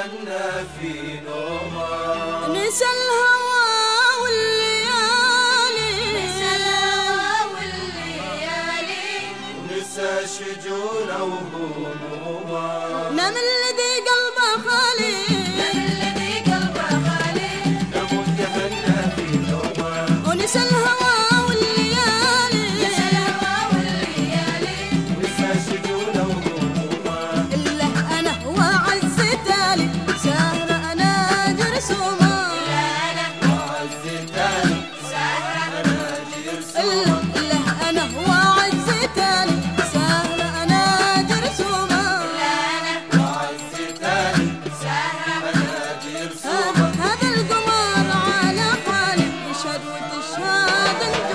تهنى في نومه نسى الهوى والليالي نسى الهوى والليالي ونسى شجونه وهمومه نام الذي قلبه خالي الذي قلبه خالي نموت تهنى في نومه ونسى الهوى والليالي نسى الهوى والليالي ونسى شجونه وهمومه إلا أنا وعز تالي سهرة أنا جرسومة أنا وعز تاني سهرة اناجي إلا رسومه إلا أنا وعز تالي سهرة أنا جرسومة أنا وعز تاني سهرة اناجي رسومه هذا القمر على حالي يشهد وتشهد انت